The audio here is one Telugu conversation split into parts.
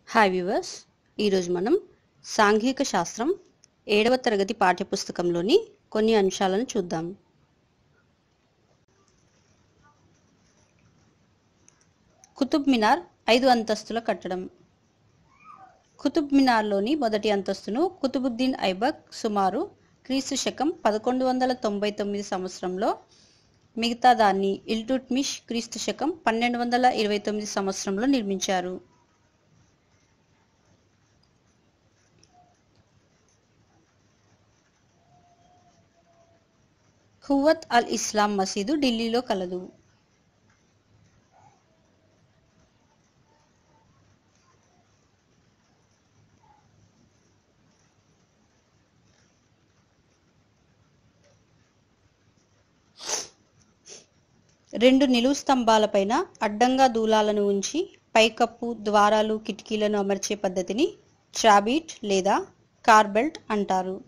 హాయ్ వ్యూవర్స్ ఈరోజు మనం సాంఘిక శాస్త్రం ఏడవ తరగతి పాఠ్యపుస్తకంలోని కొన్ని అంశాలను చూద్దాం కుతుబ్ మినార్ ఐదు అంతస్తుల కట్టడం కుతుబ్ మినార్లోని మొదటి అంతస్తును కుతుబుద్దీన్ ఐబక్ సుమారు క్రీస్తు శకం పదకొండు వందల తొంభై తొమ్మిది సంవత్సరంలో మిగతా దాన్ని ఇల్టుట్మిష్ క్రీస్తు శకం పన్నెండు వందల ఇరవై తొమ్మిది సంవత్సరంలో నిర్మించారు ఖువ్వత్ అల్ ఇస్లాం మసీదు ఢిల్లీలో కలదు రెండు నిలువు స్తంభాలపైన అడ్డంగా దూలాలను ఉంచి పైకప్పు ద్వారాలు కిటికీలను అమర్చే పద్ధతిని ట్రాబీట్ లేదా కార్బెల్ట్ అంటారు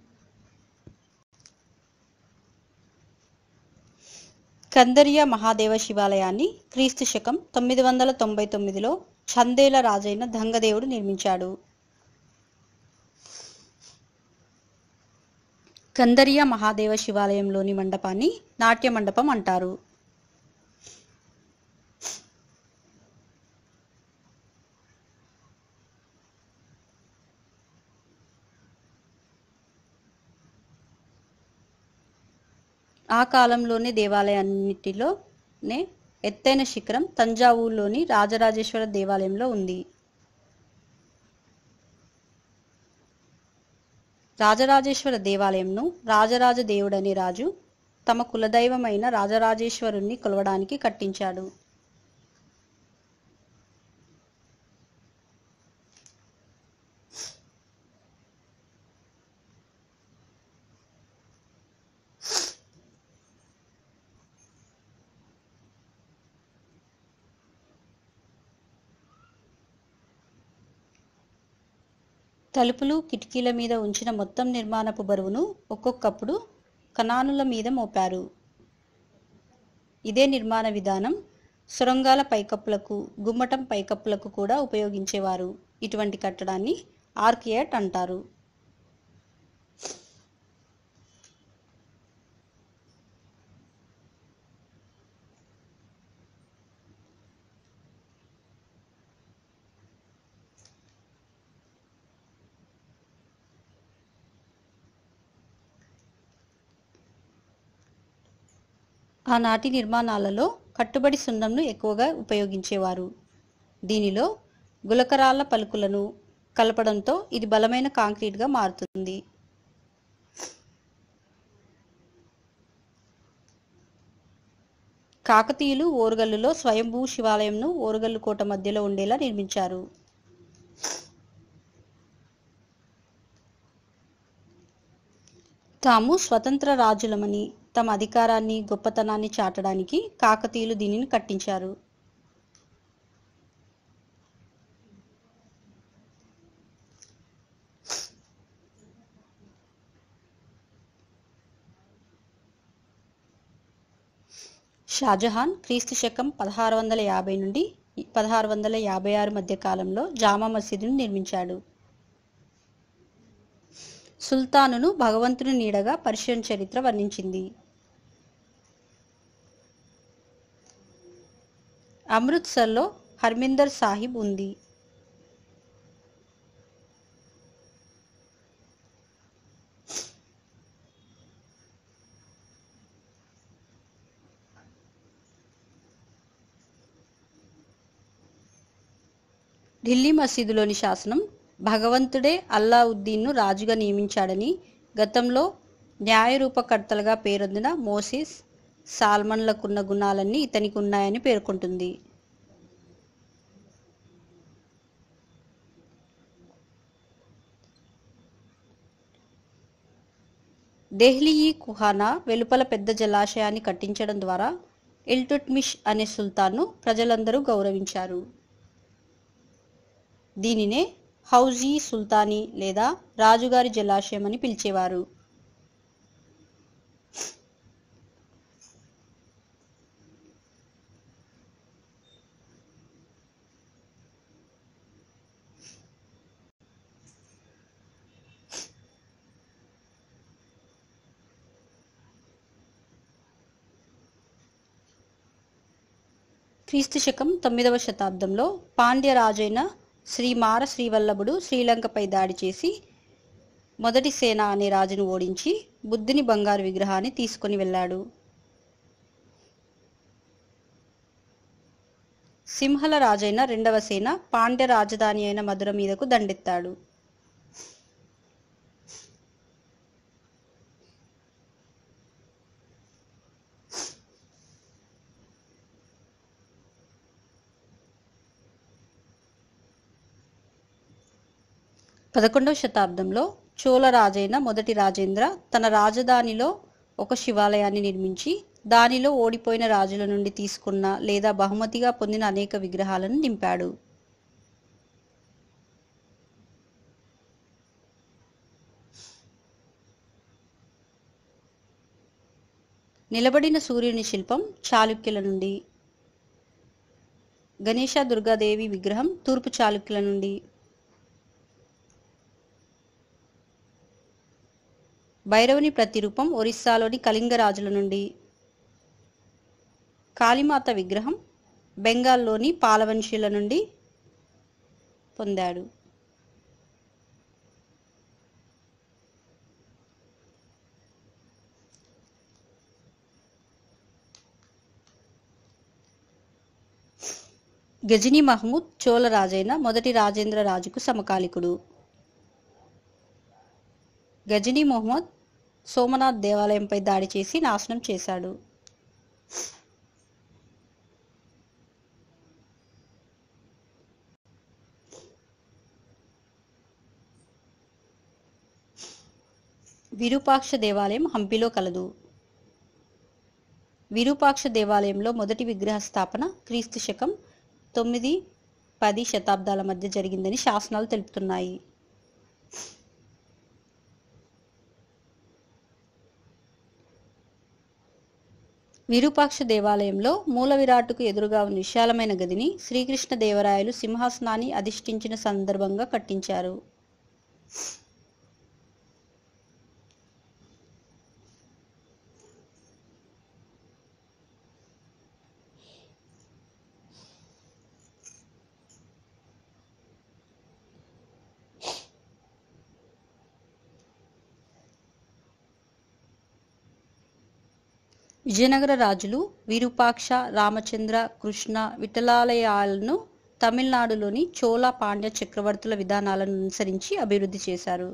కందరియా మహాదేవ శివాలయాన్ని క్రీస్తు శకం తొమ్మిది వందల తొంభై తొమ్మిదిలో చందేల రాజైన దంగదేవుడు నిర్మించాడు కందరియా మహాదేవ శివాలయంలోని మండపాన్ని నాట్య మండపం అంటారు ఆ కాలంలోనే దేవాలయాన్నిటిలోనే ఎత్తైన శిఖరం తంజావూరులోని రాజరాజేశ్వర దేవాలయంలో ఉంది రాజరాజేశ్వర దేవాలయంను రాజరాజ దేవుడనే రాజు తమ కులదైవమైన రాజరాజేశ్వరుణ్ణి కొలవడానికి కట్టించాడు తలుపులు కిటికీల మీద ఉంచిన మొత్తం నిర్మాణపు బరువును ఒక్కొక్కప్పుడు కణానుల మీద మోపారు ఇదే నిర్మాణ విధానం సొరంగాల పైకప్పులకు గుమ్మటం పైకప్పులకు కూడా ఉపయోగించేవారు ఇటువంటి కట్టడాన్ని ఆర్కియాట్ అంటారు ఆనాటి నిర్మాణాలలో కట్టుబడి సున్నంను ఎక్కువగా ఉపయోగించేవారు దీనిలో గులకరాళ్ళ పలుకులను కలపడంతో ఇది బలమైన కాంక్రీట్గా మారుతుంది కాకతీయులు ఓరుగల్లులో స్వయంభూ శివాలయంను ఓరుగల్లు కోట మధ్యలో ఉండేలా నిర్మించారు తాము స్వతంత్ర రాజులమని తమ అధికారాన్ని గొప్పతనాన్ని చాటడానికి కాకతీయులు దీనిని కట్టించారు షాజహాన్ క్రీస్తు శకం పదహారు వందల యాభై నుండి పదహారు వందల యాభై ఆరు మధ్య కాలంలో జామా మసీదును నిర్మించాడు సుల్తానును భగవంతుని నీడగా పర్షియన్ చరిత్ర వర్ణించింది అమృత్సర్లో హర్మిందర్ సాహిబ్ ఉంది ఢిల్లీ మసీదులోని శాసనం భగవంతుడే అల్లావుద్దీన్ను రాజుగా నియమించాడని గతంలో న్యాయరూపకర్తలుగా పేరొందిన మోసిస్ సాల్మన్లకున్న గుణాలన్నీ ఇతనికి ఉన్నాయని పేర్కొంటుంది దెహ్లీయి కుహానా వెలుపల పెద్ద జలాశయాన్ని కట్టించడం ద్వారా ఇల్టుట్మిష్ అనే సుల్తాన్ను ప్రజలందరూ గౌరవించారు దీనినే హౌజీ సుల్తానీ లేదా రాజుగారి జలాశయం అని పిలిచేవారు క్రీస్తు శకం తొమ్మిదవ శతాబ్దంలో పాండ్య రాజైన శ్రీ మార శ్రీవల్లభుడు శ్రీలంకపై దాడి చేసి మొదటి సేన అనే రాజును ఓడించి బుద్ధుని బంగారు విగ్రహాన్ని తీసుకొని వెళ్ళాడు సింహల రాజైన రెండవ సేన పాండ్య రాజధాని అయిన మధుర మీదకు దండెత్తాడు పదకొండవ శతాబ్దంలో చోళ రాజైన మొదటి రాజేంద్ర తన రాజధానిలో ఒక శివాలయాన్ని నిర్మించి దానిలో ఓడిపోయిన రాజుల నుండి తీసుకున్న లేదా బహుమతిగా పొందిన అనేక విగ్రహాలను నింపాడు నిలబడిన సూర్యుని శిల్పం చాళుక్యుల నుండి గణేశ దుర్గాదేవి విగ్రహం తూర్పు చాళుక్యుల నుండి భైరవుని ప్రతిరూపం ఒరిస్సాలోని కళింగ రాజుల నుండి కాళీమాత విగ్రహం బెంగాల్లోని పాలవంశీయుల నుండి పొందాడు గజనీ మహమూద్ చోళ రాజైన మొదటి రాజేంద్ర రాజుకు సమకాలికుడు గజనీ మొహమ్మద్ సోమనాథ్ దేవాలయంపై దాడి చేసి నాశనం చేశాడు విరూపాక్ష దేవాలయం హంపిలో కలదు విరూపాక్ష దేవాలయంలో మొదటి విగ్రహ స్థాపన క్రీస్తు శకం తొమ్మిది పది శతాబ్దాల మధ్య జరిగిందని శాసనాలు తెలుపుతున్నాయి విరూపాక్ష దేవాలయంలో మూల విరాట్టుకు ఎదురుగా ఉన్న విశాలమైన గదిని శ్రీకృష్ణ దేవరాయలు సింహాసనాన్ని అధిష్ఠించిన సందర్భంగా కట్టించారు విజయనగర రాజులు విరూపాక్ష రామచంద్ర కృష్ణ విఠలాలయాలను తమిళనాడులోని చోళ పాండ్య చక్రవర్తుల విధానాలను అనుసరించి అభివృద్ధి చేశారు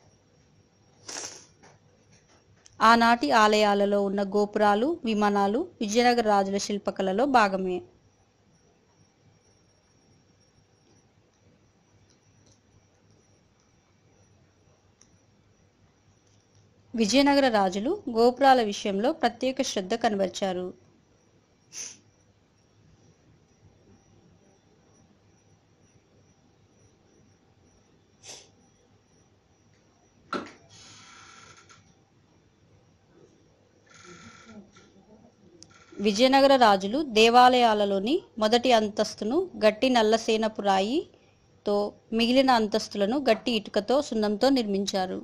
ఆనాటి ఆలయాలలో ఉన్న గోపురాలు విమానాలు విజయనగర రాజుల శిల్పకళలో భాగమే విజయనగర రాజులు గోపురాల విషయంలో ప్రత్యేక శ్రద్ధ కనబరిచారు విజయనగర రాజులు దేవాలయాలలోని మొదటి అంతస్తును గట్టి నల్లసేనపు రాయితో మిగిలిన అంతస్తులను గట్టి ఇటుకతో సున్నంతో నిర్మించారు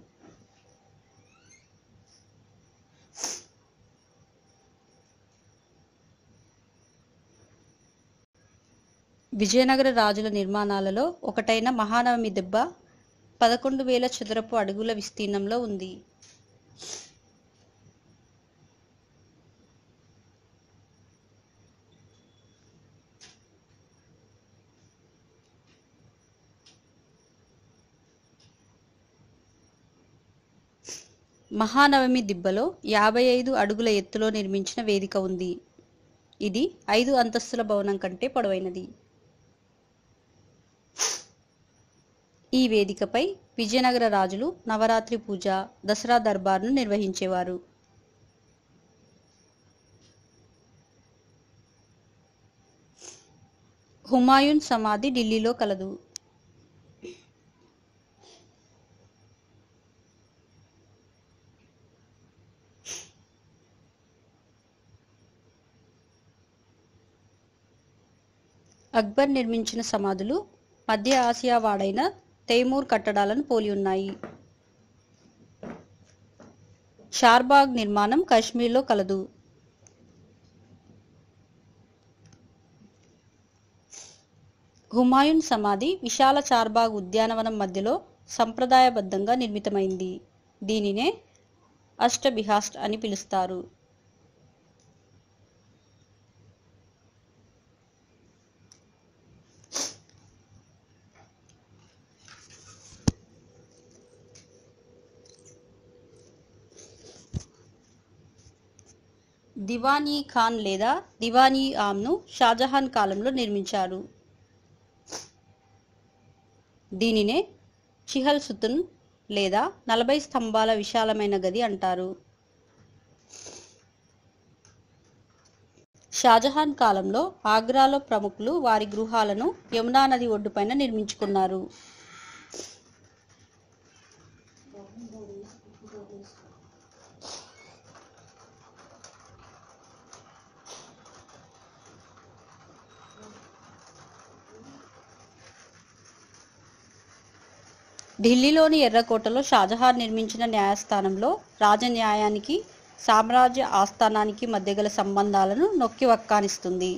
విజయనగర రాజుల నిర్మాణాలలో ఒకటైన మహానవమి దెబ్బ పదకొండు వేల చదరపు అడుగుల విస్తీర్ణంలో ఉంది మహానవమి దిబ్బలో యాభై ఐదు అడుగుల ఎత్తులో నిర్మించిన వేదిక ఉంది ఇది ఐదు అంతస్తుల భవనం కంటే పొడవైనది ఈ వేదికపై విజయనగర రాజులు నవరాత్రి పూజ దసరా దర్బార్ను నిర్వహించేవారు హుమాయూన్ సమాధి ఢిల్లీలో కలదు అక్బర్ నిర్మించిన సమాధులు మధ్య ఆసియా వాడైన తైమూర్ కట్టడాలను పోలి ఉన్నాయి షార్బాగ్ నిర్మాణం కాశ్మీర్లో కలదు హుమాయూన్ సమాధి విశాల చార్బాగ్ ఉద్యానవనం మధ్యలో సంప్రదాయబద్ధంగా నిర్మితమైంది దీనినే అష్టబిహాస్ట్ అని పిలుస్తారు దివానీ ఖాన్ లేదా దివానీ ఆమ్ను షాజహాన్ కాలంలో నిర్మించారు దీనినే చిహల్ సుతున్ లేదా నలభై స్తంభాల విశాలమైన గది అంటారు షాజహాన్ కాలంలో ఆగ్రాలో ప్రముఖులు వారి గృహాలను యమునా నది ఒడ్డుపైన నిర్మించుకున్నారు ఢిల్లీలోని ఎర్రకోటలో షాజహాన్ నిర్మించిన న్యాయస్థానంలో రాజన్యాయానికి సామ్రాజ్య ఆస్థానానికి మధ్య గల సంబంధాలను నొక్కి వక్కానిస్తుంది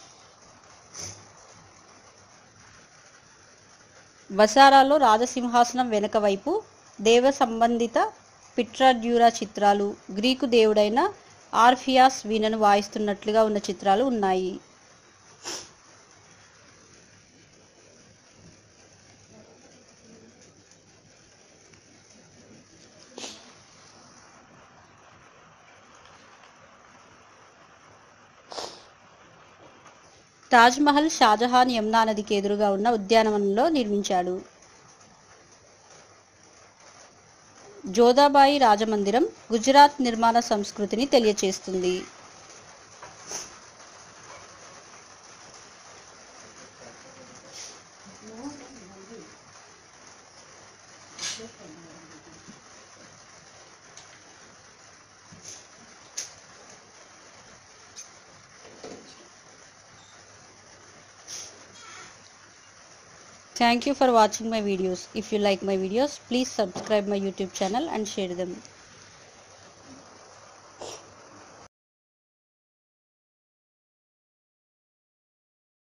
వసారాలో రాజసింహాసనం వెనుక వైపు దేవ సంబంధిత పిట్రాడ్యూరా చిత్రాలు గ్రీకు దేవుడైన ఆర్ఫియాస్ వీణను వాయిస్తున్నట్లుగా ఉన్న చిత్రాలు ఉన్నాయి తాజ్మహల్ షాజహాన్ యమునా నదికి ఎదురుగా ఉన్న ఉద్యానవనంలో నిర్మించాడు జోదాబాయి రాజమందిరం గుజరాత్ నిర్మాణ సంస్కృతిని తెలియచేస్తుంది Thank you for watching my videos. If you like my videos, please subscribe my YouTube channel and share them.